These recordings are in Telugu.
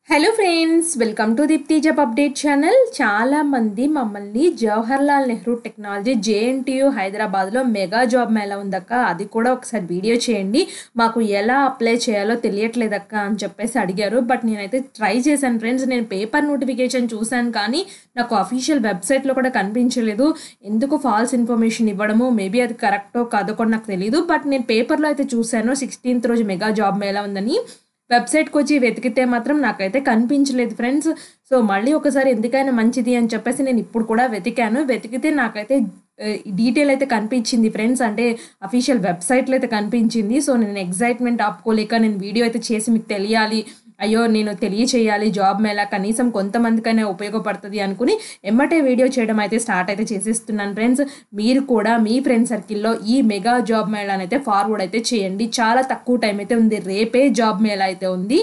hello friends welcome to Deepthi job update channel చాలా మంది మమ్మల్ని జవహర్లాల్ నెహ్రూ టెక్నాలజీ జేఎన్టీయు హైదరాబాద్లో మెగా జాబ్ మేళా ఉందక్క అది కూడా ఒకసారి వీడియో చేయండి మాకు ఎలా అప్లై చేయాలో తెలియట్లేదక్క అని చెప్పేసి అడిగారు బట్ నేనైతే ట్రై చేశాను ఫ్రెండ్స్ నేను పేపర్ నోటిఫికేషన్ చూశాను కానీ నాకు అఫీషియల్ వెబ్సైట్లో కూడా కనిపించలేదు ఎందుకు ఫాల్స్ ఇన్ఫర్మేషన్ ఇవ్వడము మేబీ అది కరెక్టో కాదో కూడా నాకు తెలియదు బట్ నేను పేపర్లో అయితే చూశాను సిక్స్టీన్త్ రోజు మెగా జాబ్ మేళా ఉందని వెబ్సైట్కి వచ్చి వెతికితే మాత్రం నాకైతే కనిపించలేదు ఫ్రెండ్స్ సో మళ్ళీ ఒకసారి ఎందుకైనా మంచిది అని చెప్పేసి నేను ఇప్పుడు కూడా వెతికాను వెతికితే నాకైతే డీటెయిల్ అయితే కనిపించింది ఫ్రెండ్స్ అంటే అఫీషియల్ వెబ్సైట్లో అయితే కనిపించింది సో నేను ఎగ్జైట్మెంట్ ఆపుకోలేక నేను వీడియో అయితే చేసి మీకు తెలియాలి అయ్యో నేను తెలియచేయాలి జాబ్ మేళా కనీసం కొంతమందికైనా ఉపయోగపడుతుంది అనుకుని ఎమ్మటే వీడియో చేయడం అయితే స్టార్ట్ అయితే చేసేస్తున్నాను ఫ్రెండ్స్ మీరు కూడా మీ ఫ్రెండ్ సర్కిల్లో ఈ మెగా జాబ్ మేళాని అయితే ఫార్వర్డ్ అయితే చేయండి చాలా తక్కువ టైం అయితే ఉంది రేపే జాబ్ మేళా అయితే ఉంది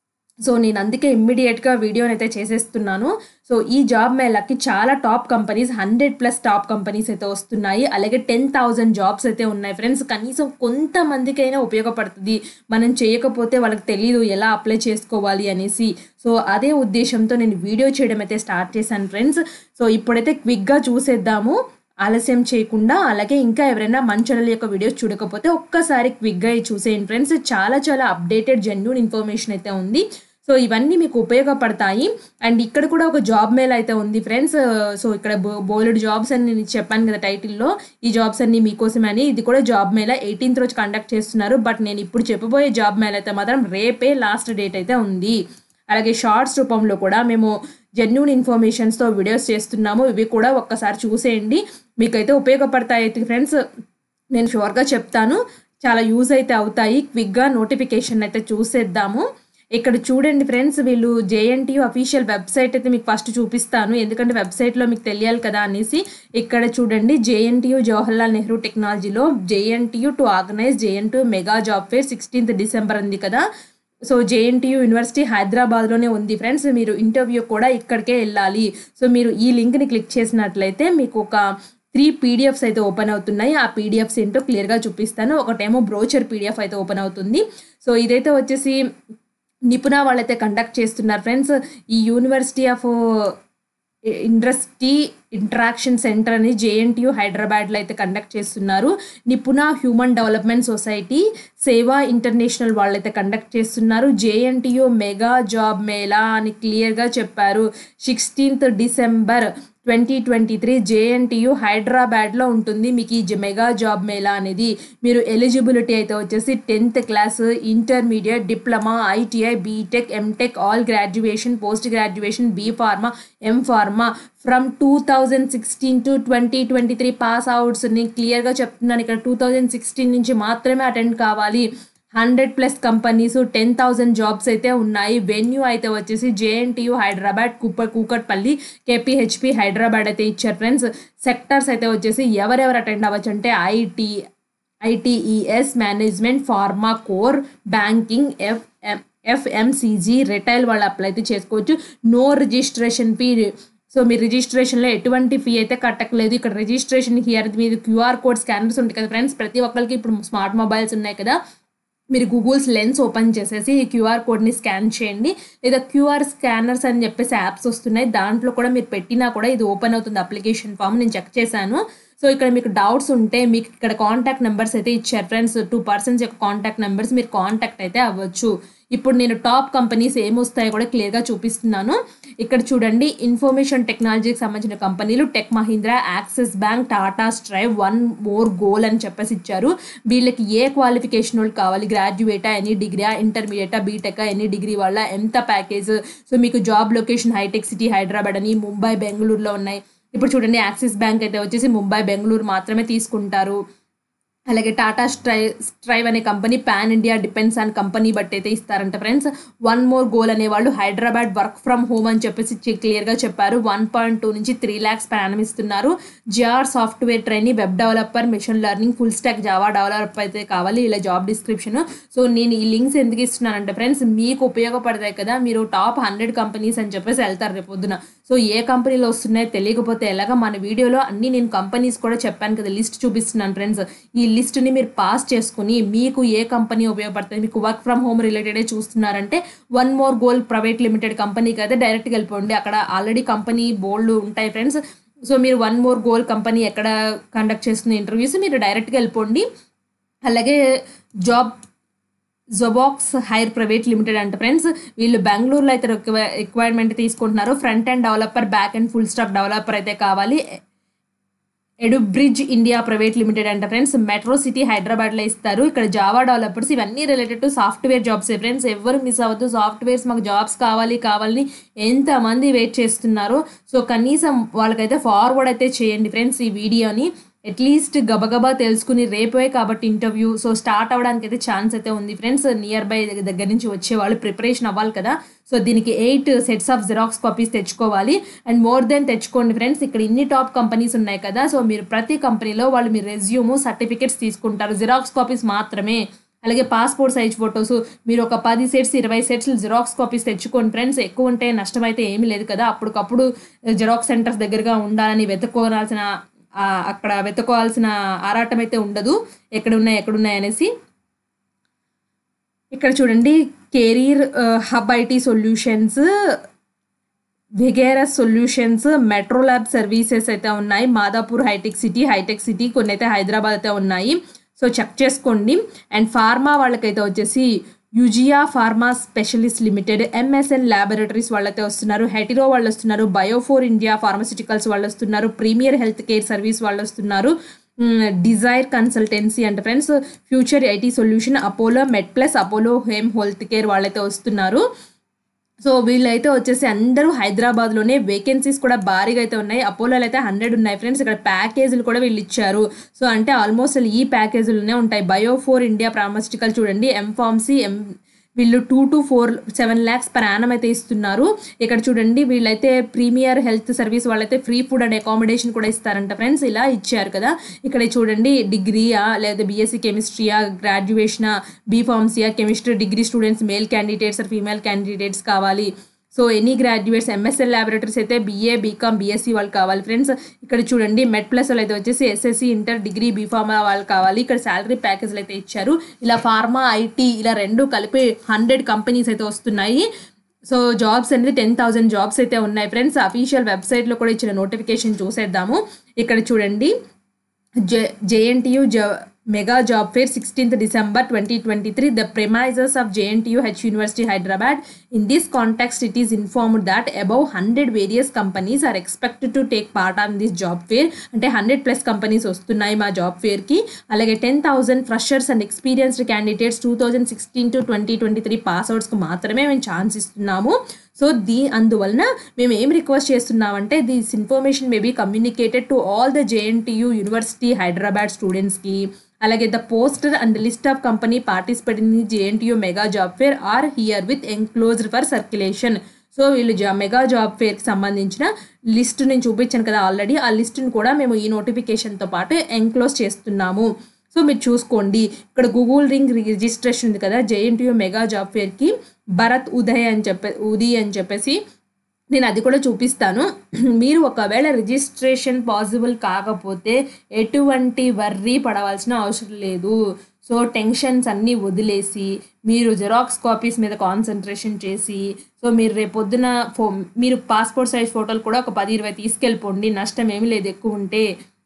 సో నేను అందుకే ఇమ్మీడియట్గా వీడియోని అయితే చేసేస్తున్నాను సో ఈ జాబ్ మేళకి చాలా top companies hundred plus top companies అయితే వస్తున్నాయి అలాగే టెన్ థౌజండ్ జాబ్స్ అయితే ఉన్నాయి ఫ్రెండ్స్ కనీసం కొంతమందికైనా ఉపయోగపడుతుంది మనం చేయకపోతే వాళ్ళకి తెలియదు ఎలా అప్లై చేసుకోవాలి అనేసి సో అదే ఉద్దేశంతో నేను వీడియో చేయడం అయితే స్టార్ట్ చేశాను ఫ్రెండ్స్ సో ఇప్పుడైతే క్విక్గా చూసేద్దాము ఆలస్యం చేయకుండా అలాగే ఇంకా ఎవరైనా మన ఛానల్ యొక్క వీడియోస్ చూడకపోతే ఒక్కసారి క్విక్గా చూసేయండి ఫ్రెండ్స్ చాలా చాలా అప్డేటెడ్ జెన్యున్ ఇన్ఫర్మేషన్ అయితే ఉంది సో ఇవన్నీ మీకు ఉపయోగపడతాయి అండ్ ఇక్కడ కూడా ఒక జాబ్ మేల్ అయితే ఉంది ఫ్రెండ్స్ సో ఇక్కడ బో బోలెడ్ జాబ్స్ అని నేను చెప్పాను కదా టైటిల్లో ఈ జాబ్స్ అన్ని మీకోసమే అని ఇది కూడా జాబ్ మేళ ఎయిటీన్త్ రోజు కండక్ట్ చేస్తున్నారు బట్ నేను ఇప్పుడు చెప్పబోయే జాబ్ మేళ అయితే మాత్రం రేపే లాస్ట్ డేట్ అయితే ఉంది అలాగే షార్ట్స్ రూపంలో కూడా మేము జెన్యున్ ఇన్ఫర్మేషన్స్తో వీడియోస్ చేస్తున్నాము ఇవి కూడా ఒక్కసారి చూసేయండి మీకైతే ఉపయోగపడతాయి అయితే ఫ్రెండ్స్ నేను షూర్గా చెప్తాను చాలా యూజ్ అయితే అవుతాయి క్విక్గా నోటిఫికేషన్ అయితే చూసేద్దాము ఇక్కడ చూడండి ఫ్రెండ్స్ వీళ్ళు జేఎన్టీయూ అఫీషియల్ వెబ్సైట్ అయితే మీకు ఫస్ట్ చూపిస్తాను ఎందుకంటే వెబ్సైట్లో మీకు తెలియాలి కదా అనేసి ఇక్కడ చూడండి జేఎన్టీయూ జవహర్లాల్ నెహ్రూ టెక్నాలజీలో JNTU to organise JNTU mega job fair sixteenth December ఉంది కదా సో జేఎన్టీయూ యూనివర్సిటీ హైదరాబాద్లోనే ఉంది ఫ్రెండ్స్ మీరు ఇంటర్వ్యూ కూడా ఇక్కడికే వెళ్ళాలి సో మీరు ఈ లింక్ని క్లిక్ చేసినట్లయితే మీకు ఒక త్రీ పీడిఎఫ్స్ అయితే ఓపెన్ అవుతున్నాయి ఆ పీడిఎఫ్స్ ఏంటో క్లియర్గా చూపిస్తాను ఒకటేమో బ్రోచర్ పీడిఎఫ్ అయితే ఓపెన్ అవుతుంది సో ఇదైతే వచ్చేసి నిపుణ వాళ్ళైతే కండక్ట్ చేస్తున్నారు ఫ్రెండ్స్ ఈ university of industry interaction centre అని జేఎన్టీయూ హైదరాబాద్లో అయితే కండక్ట్ చేస్తున్నారు Nipuna human development society Seva international వాళ్ళైతే కండక్ట్ చేస్తున్నారు జేఎన్టీయూ మెగా జాబ్ మేళా అని క్లియర్గా చెప్పారు sixteenth December twenty twenty three JNTU హైదరాబాద్లో ఉంటుంది మీకు ఈ మెగా జాబ్ మేళా అనేది మీరు ఎలిజిబిలిటీ అయితే వచ్చేసి tenth class intermediate diploma ITI BTech MTech all graduation post graduation B pharma M pharma from two thousand sixteen to twenty twenty three pass అవుట్స్ని క్లియర్గా చెప్తున్నాను ఇక్కడ టూ థౌజండ్ సిక్స్టీన్ నుంచి మాత్రమే అటెండ్ కావాలి hundred plus companies ten thousand jobs అయితే ఉన్నాయి వెన్యూ అయితే వచ్చేసి జేఎన్టీయూ హైదరాబాద్ కూప కూకట్పల్లి కేపీహెచ్పి హైదరాబాద్ అయితే ఇచ్చారు ఫ్రెండ్స్ సెక్టర్స్ అయితే వచ్చేసి ఎవరెవరు అటెండ్ అవ్వచ్చు అంటే IT ITES management pharma core banking FM FMCG retail వాళ్ళు అప్లై అయితే చేసుకోవచ్చు నో రిజిస్ట్రేషన్ ఫీ సో మీ రిజిస్ట్రేషన్లో ఎటువంటి ఫీ అయితే కట్టకలేదు ఇక్కడ రిజిస్ట్రేషన్ హియర్ మీద క్యూఆర్ కోడ్ స్కానర్స్ ఉంటాయి కదా ఫ్రెండ్స్ ప్రతి ఒక్కరికి ఇప్పుడు స్మార్ట్ మొబైల్స్ ఉన్నాయి కదా మీరు గూగుల్స్ లెన్స్ ఓపెన్ చేసేసి ఈ క్యూఆర్ కోడ్ని స్కాన్ చేయండి లేదా క్యూఆర్ స్కానర్స్ అని చెప్పేసి యాప్స్ వస్తున్నాయి దాంట్లో కూడా మీరు పెట్టినా కూడా ఇది ఓపెన్ అవుతుంది అప్లికేషన్ ఫామ్ నేను చెక్ చేశాను సో ఇక్కడ మీకు డౌట్స్ ఉంటే మీకు ఇక్కడ కాంటాక్ట్ నెంబర్స్ అయితే ఇచ్చారు ఫ్రెండ్స్ టూ పర్సన్స్ యొక్క కాంటాక్ట్ నెంబర్స్ మీరు కాంటాక్ట్ అయితే అవ్వచ్చు ఇప్పుడు నేను టాప్ కంపెనీస్ ఏమొస్తాయో కూడా క్లియర్గా చూపిస్తున్నాను ఇక్కడ చూడండి ఇన్ఫర్మేషన్ టెక్నాలజీకి సంబంధించిన కంపెనీలు Tech Mahindra Axis Bank Tata Strive One More Goal అని చెప్పేసి ఇచ్చారు వీళ్ళకి ఏ క్వాలిఫికేషన్ వాళ్ళు కావాలి గ్రాడ్యుయేటా ఎనీ డిగ్రీయా ఇంటర్మీడియటా బీటెక్ ఎనీ డిగ్రీ వాళ్ళ ఎంత ప్యాకేజ్ సో మీకు జాబ్ లొకేషన్ హైటెక్ సిటీ హైదరాబాద్ అని ముంబై బెంగళూరులో ఉన్నాయి ఇప్పుడు చూడండి యాక్సిస్ బ్యాంక్ అయితే వచ్చేసి ముంబై బెంగళూరు మాత్రమే తీసుకుంటారు అలాగే టాటా స్ట్రై స్ట్రైవ్ అనే company pan India depends on company బట్టి అయితే ఇస్తారంట ఫ్రెండ్స్ వన్ మోర్ గోల్ అనేవాళ్ళు హైదరాబాద్ వర్క్ ఫ్రమ్ హోమ్ అని చెప్పేసి క్లియర్గా చెప్పారు వన్ పాయింట్ టూ నుంచి త్రీ ల్యాక్స్ ప్రయాణం ఇస్తున్నారు GR software training web developer machine learning full stack Java developer అయితే కావాలి ఇలా జాబ్ డిస్క్రిప్షన్ సో నేను ఈ లింక్స్ ఎందుకు ఇస్తున్నానంటే ఫ్రెండ్స్ మీకు ఉపయోగపడతాయి కదా మీరు టాప్ హండ్రెడ్ కంపెనీస్ అని చెప్పేసి వెళ్తారు రేపు పొద్దున సో ఏ కంపెనీలో వస్తున్నాయో తెలియకపోతే ఎలాగా మన వీడియోలో అన్ని నేను కంపెనీస్ కూడా చెప్పాను కదా లిస్ట్ చూపిస్తున్నాను ఫ్రెండ్స్ ఈ లిస్ట్ని మీరు పాస్ చేసుకుని మీకు ఏ కంపెనీ ఉపయోగపడుతుంది మీకు వర్క్ ఫ్రమ్ హోమ్ రిలేటెడే చూస్తున్నారంటే One More Goal private limited కంపెనీకి అయితే డైరెక్ట్గా వెళ్ళిపోండి అక్కడ ఆల్రెడీ కంపెనీ బోల్డ్ ఉంటాయి ఫ్రెండ్స్ సో మీరు వన్ మోర్ గోల్ కంపెనీ ఎక్కడ కండక్ట్ చేస్తున్న ఇంటర్వ్యూస్ మీరు డైరెక్ట్గా వెళ్ళిపోండి అలాగే job Jobox hire private limited అంట ఫ్రెండ్స్ వీళ్ళు బెంగళూరులో అయితే రిక్వైర్మెంట్ తీసుకుంటున్నారు front and developer back and full stack developer అయితే కావాలి EduBridge India private limited అంట ఫ్రెండ్స్ మెట్రో సిటీ హైదరాబాద్లో ఇస్తారు ఇక్కడ జావా డెవలపర్స్ ఇవన్నీ related to software jobs friends ఎవరు మిస్ అవ్వద్దు సాఫ్ట్వేర్స్ మాకు జాబ్స్ కావాలి కావాలని ఎంతమంది వెయిట్ చేస్తున్నారు సో కనీసం వాళ్ళకైతే ఫార్వర్డ్ అయితే చేయండి ఫ్రెండ్స్ ఈ వీడియోని అట్లీస్ట్ గబగబా తెలుసుకుని రేపే కాబట్టి ఇంటర్వ్యూ సో స్టార్ట్ అవ్వడానికి అయితే ఛాన్స్ అయితే ఉంది ఫ్రెండ్స్ నియర్ బై దగ్గర నుంచి వచ్చే వాళ్ళు ప్రిపరేషన్ అవ్వాలి కదా సో దీనికి eight sets of xerox copies తెచ్చుకోవాలి అండ్ మోర్ దెన్ తెచ్చుకోండి ఫ్రెండ్స్ ఇక్కడ ఇన్ని టాప్ కంపెనీస్ ఉన్నాయి కదా సో మీరు ప్రతి కంపెనీలో వాళ్ళు మీ రెజ్యూము సర్టిఫికేట్స్ తీసుకుంటారు జిరాక్స్ కాపీస్ మాత్రమే అలాగే పాస్పోర్ట్ సైజ్ ఫొటోస్ మీరు ఒక పది సెట్స్ ఇరవై సెట్స్ జిరాక్స్ కాపీస్ తెచ్చుకోండి ఫ్రెండ్స్ ఎక్కువ ఉంటే నష్టం అయితే ఏమీ లేదు కదా అప్పటికప్పుడు జిరాక్స్ సెంటర్స్ దగ్గరగా ఉండాలని వెతుక్కోవాల్సిన ఆ, అక్కడ వెతుకోవాల్సిన ఆరాటం అయితే ఉండదు ఎక్కడున్నాయి ఎక్కడున్నాయి అనేసి ఇక్కడ చూడండి career hub IT solutions Vigorous solutions metro lab services అయితే ఉన్నాయి మాదాపూర్ హైటెక్ సిటీ హైటెక్ సిటీ కొన్ని అయితే హైదరాబాద్ అయితే ఉన్నాయి సో చెక్ చేసుకోండి అండ్ ఫార్మా వాళ్ళకైతే వచ్చేసి Eugia pharma specialist limited MSN laboratories వాళ్ళైతే వస్తున్నారు హెటిరో వాళ్ళు వస్తున్నారు బయోఫోర్ ఇండియా ఫార్మసిటికల్స్ వాళ్ళు వస్తున్నారు ప్రీమియర్ హెల్త్ కేర్ సర్వీస్ వాళ్ళు వస్తున్నారు డిజైర్ కన్సల్టెన్సీ అంటే friends future IT solution Apollo med plus Apollo home health care వాళ్ళైతే వస్తున్నారు సో వీళ్ళైతే వచ్చేసి అందరూ హైదరాబాద్లోనే వేకెన్సీస్ కూడా భారీగా అయితే ఉన్నాయి అపోలోలో అయితే హండ్రెడ్ ఉన్నాయి ఫ్రెండ్స్ ఇక్కడ ప్యాకేజీలు కూడా వీళ్ళు ఇచ్చారు సో అంటే ఆల్మోస్ట్ ఈ ప్యాకేజీలోనే ఉంటాయి బయో ఫోర్ ఇండియా ప్రామస్టికల్ చూడండి ఎం ఫార్మసీ ఎం వీళ్ళు two to four seven lakhs per annum అయితే ఇస్తున్నారు ఇక్కడ చూడండి వీళ్ళైతే ప్రీమియర్ హెల్త్ సర్వీస్ వాళ్ళైతే ఫ్రీ ఫుడ్ అండ్ అకామిడేషన్ కూడా ఇస్తారంట ఫ్రెండ్స్ ఇలా ఇచ్చారు కదా ఇక్కడ చూడండి డిగ్రీయా లేదా బీఎస్సీ కెమిస్ట్రీయా గ్రాడ్యుయేషనా బీ ఫార్మసీయా chemistry degree students male candidates or female candidates కావాలి so any graduates MSL laboratories అయితే బీఏ బీకామ్ బీఎస్సీ వాళ్ళు కావాలి ఫ్రెండ్స్ ఇక్కడ చూడండి మెడ్ ప్లస్ వాళ్ళు అయితే వచ్చేసి ఎస్ఎస్సి ఇంటర్ డిగ్రీ బీఫార్మా వాళ్ళు కావాలి ఇక్కడ శాలరీ ప్యాకేజ్లు అయితే ఇచ్చారు ఇలా ఫార్మా ఐటీ ఇలా రెండు కలిపి హండ్రెడ్ కంపెనీస్ అయితే వస్తున్నాయి సో జాబ్స్ అనేది టెన్ థౌసండ్ జాబ్స్ అయితే ఉన్నాయి ఫ్రెండ్స్ అఫీషియల్ వెబ్సైట్లో కూడా ఇచ్చిన నోటిఫికేషన్ చూసేద్దాము ఇక్కడ చూడండి జే జేఎన్టీయు జ mega job fair sixteenth December twenty twenty three the premises of JNTU H university Hyderabad in this context it is informed that above hundred various companies are expected to take part on this job fair అంటే హండ్రెడ్ ప్లస్ కంపెనీస్ వస్తున్నాయి మా జాబ్ ఫేర్కి అలాగే ten thousand freshers and experienced candidates two thousand sixteen to twenty twenty three పాస్అవుట్స్కి మాత్రమే మేము ఛాన్స్ ఇస్తున్నాము సో దీ అందువలన మేము ఏం రిక్వెస్ట్ చేస్తున్నామంటే this information may be communicated to all the JNTU university Hyderabad స్టూడెంట్స్కి అలాగే the poster and list of company participate in the JNTU mega job fair are herewith enclosed for circulation so వీళ్ళు జా మెగా జాబ్ ఫేర్కి సంబంధించిన లిస్ట్ నేను చూపించాను కదా ఆల్రెడీ ఆ లిస్ట్ని కూడా మేము ఈ నోటిఫికేషన్తో పాటు ఎంక్లోజ్ చేస్తున్నాము సో మీరు చూసుకోండి ఇక్కడ గూగుల్ రింగ్ రిజిస్ట్రేషన్ ఉంది కదా జేఎన్టీయూ మెగా జాబ్ ఫేర్కి భరత్ ఉదయ్ అని చెప్పే ఉదయ్ అని చెప్పేసి నేను అది కూడా చూపిస్తాను మీరు ఒకవేళ రిజిస్ట్రేషన్ పాసిబుల్ కాకపోతే ఎటువంటి వర్రీ పడవలసిన అవసరం లేదు సో టెన్షన్స్ అన్నీ వదిలేసి మీరు జెరాక్స్ కాపీస్ మీద కాన్సన్ట్రేషన్ చేసి సో మీరు రేపొద్దున ఫో మీరు పాస్పోర్ట్ సైజ్ ఫోటోలు కూడా ఒక పది ఇరవై తీసుకెళ్ళిపోండి నష్టం ఏమీ లేదు ఎక్కువ ఉంటే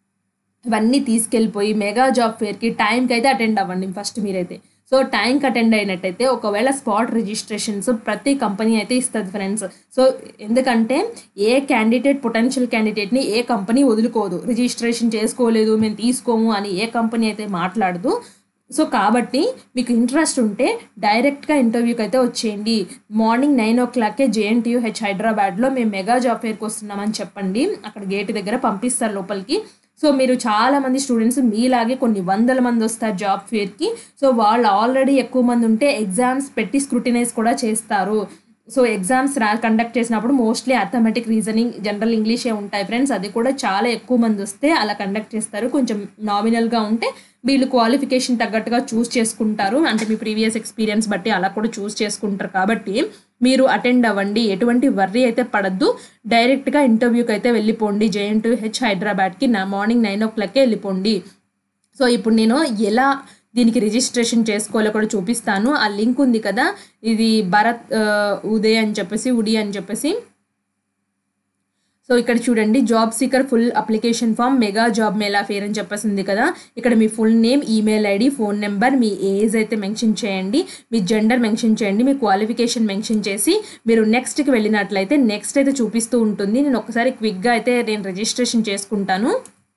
ఇవన్నీ తీసుకెళ్ళిపోయి మెగా జాబ్ ఫేర్కి టైంకి అయితే అటెండ్ అవ్వండి ఫస్ట్ మీరైతే సో టైంకి అటెండ్ అయినట్టయితే ఒకవేళ స్పాట్ రిజిస్ట్రేషన్స్ ప్రతి కంపెనీ అయితే ఇస్తుంది ఫ్రెండ్స్ సో ఎందుకంటే ఏ క్యాండిడేట్ పొటెన్షియల్ క్యాండిడేట్ని ఏ కంపెనీ వదులుకోదు రిజిస్ట్రేషన్ చేసుకోలేదు మేము తీసుకోము అని ఏ కంపెనీ అయితే మాట్లాడదు సో కాబట్టి మీకు ఇంట్రెస్ట్ ఉంటే డైరెక్ట్గా ఇంటర్వ్యూకి అయితే వచ్చేయండి మార్నింగ్ నైన్ ఓ క్లాక్కే జేఎన్టీయూ హెచ్ హైదరాబాద్లో మేము మెగా జాబ్ ఫేర్కి వస్తున్నామని చెప్పండి అక్కడ గేట్ దగ్గర పంపిస్తారు లోపలికి సో మీరు చాలా మంది స్టూడెంట్స్ మీలాగే కొన్ని వందల మంది వస్తారు జాబ్ ఫేర్కి సో వాళ్ళు ఆల్రెడీ ఎక్కువ మంది ఉంటే ఎగ్జామ్స్ పెట్టి స్క్రూటినైజ్ కూడా చేస్తారు సో ఎగ్జామ్స్ రా కండక్ట్ చేసినప్పుడు మోస్ట్లీ అథమెటిక్ రీజనింగ్ జనరల్ ఇంగ్లీషే ఉంటాయి ఫ్రెండ్స్ అది కూడా చాలా ఎక్కువ మంది వస్తే అలా కండక్ట్ చేస్తారు కొంచెం నామినల్గా ఉంటే వీళ్ళు క్వాలిఫికేషన్ తగ్గట్టుగా చూస్ చేసుకుంటారు అంటే మీ ప్రీవియస్ ఎక్స్పీరియన్స్ బట్టి అలా కూడా చూస్ చేసుకుంటారు కాబట్టి మీరు అటెండ్ అవ్వండి ఎటువంటి వర్రీ అయితే పడద్దు డైరెక్ట్గా ఇంటర్వ్యూకి అయితే వెళ్ళిపోండి జేఎన్ టు హెచ్ హైదరాబాద్కి నా మార్నింగ్ నైన్ ఓ క్లాక్కే వెళ్ళిపోండి సో ఇప్పుడు నేను ఎలా దీనికి రిజిస్ట్రేషన్ చేసుకోవాలో కూడా చూపిస్తాను ఆ లింక్ ఉంది కదా ఇది భరత్ ఆ, ఉదయ్ అని చెప్పేసి ఉడి అని చెప్పేసి సో ఇక్కడ చూడండి job seeker full application form mega job mela fair అని చెప్పేసి ఉంది కదా ఇక్కడ మీ full name email ID phone number మీ ఏజ్ అయితే మెన్షన్ చేయండి మీ జెండర్ మెన్షన్ చేయండి మీ క్వాలిఫికేషన్ మెన్షన్ చేసి మీరు నెక్స్ట్కి వెళ్ళినట్లయితే నెక్స్ట్ అయితే చూపిస్తూ ఉంటుంది నేను ఒకసారి క్విక్గా అయితే నేను రిజిస్ట్రేషన్ చేసుకుంటాను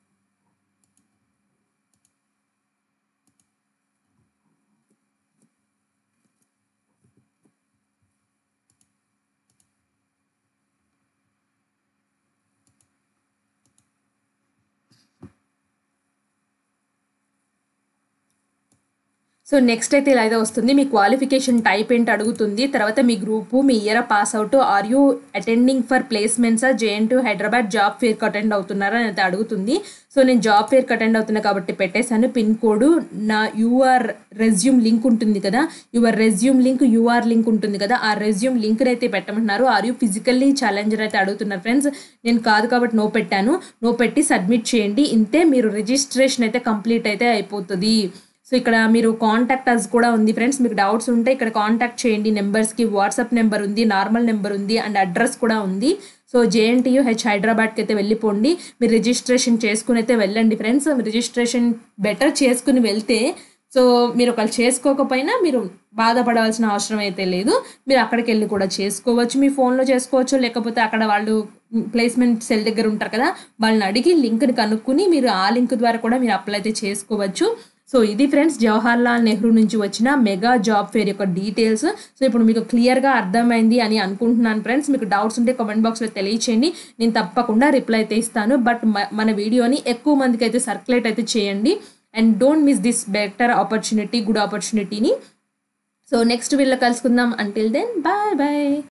సో నెక్స్ట్ అయితే ఇలా అయితే వస్తుంది మీ క్వాలిఫికేషన్ టైప్ ఏంటి అడుగుతుంది తర్వాత మీ గ్రూపు మీ year pass out are you attending for placements JNTU Hyderabad job ఫేర్కి అటెండ్ అవుతున్నారా అని అయితే అడుగుతుంది సో నేను జాబ్ ఫేర్కి అటెండ్ అవుతున్నా కాబట్టి పెట్టేశాను పిన్ కోడ్ నా యూఆర్ రెజ్యూమ్ లింక్ ఉంటుంది కదా your resume link your link ఉంటుంది కదా ఆ రెజ్యూమ్ లింక్ని అయితే పెట్టమంటున్నారు ఆర్ యూ ఫిజికల్లీ ఛాలెంజర్ అయితే అడుగుతున్నారు ఫ్రెండ్స్ నేను కాదు కాబట్టి నో పెట్టాను నో పెట్టి సబ్మిట్ చేయండి ఇంతే మీరు రిజిస్ట్రేషన్ అయితే కంప్లీట్ అయితే అయిపోతుంది సో ఇక్కడ మీరు కాంటాక్ట్ అస్ కూడా ఉంది ఫ్రెండ్స్ మీకు డౌట్స్ ఉంటే ఇక్కడ కాంటాక్ట్ చేయండి నెంబర్స్కి వాట్సాప్ నెంబర్ ఉంది నార్మల్ నెంబర్ ఉంది అండ్ అడ్రస్ కూడా ఉంది సో జేఎన్టీయూ హెచ్ హైదరాబాద్కి అయితే వెళ్ళిపోండి మీరు రిజిస్ట్రేషన్ చేసుకుని అయితే వెళ్ళండి ఫ్రెండ్స్ రిజిస్ట్రేషన్ బెటర్ చేసుకుని వెళ్తే సో మీరు ఒకళ్ళు చేసుకోకపోయినా మీరు బాధపడాల్సిన అవసరం అయితే లేదు మీరు అక్కడికి వెళ్ళి కూడా చేసుకోవచ్చు మీ ఫోన్లో చేసుకోవచ్చు లేకపోతే అక్కడ వాళ్ళు ప్లేస్మెంట్ సెల్ దగ్గర ఉంటారు కదా వాళ్ళని అడిగి లింక్ని కనుక్కుని మీరు ఆ లింక్ ద్వారా కూడా మీరు అప్లై అయితే చేసుకోవచ్చు సో ఇది ఫ్రెండ్స్ జవహర్లాల్ నెహ్రూ నుంచి వచ్చిన మెగా జాబ్ ఫేర్ యొక్క డీటెయిల్స్ సో ఇప్పుడు మీకు క్లియర్గా అర్థమైంది అని అనుకుంటున్నాను ఫ్రెండ్స్ మీకు డౌట్స్ ఉంటే కామెంట్ బాక్స్లో తెలియచేయండి నేను తప్పకుండా రిప్లై అయితే ఇస్తాను బట్ మన వీడియోని ఎక్కువ మందికి అయితే సర్క్యులేట్ అయితే చేయండి and don't miss this better opportunity good ఆపర్చునిటీని సో నెక్స్ట్ వీళ్ళలో కలుసుకుందాం అంటిల్ దెన్ బాయ్ బాయ్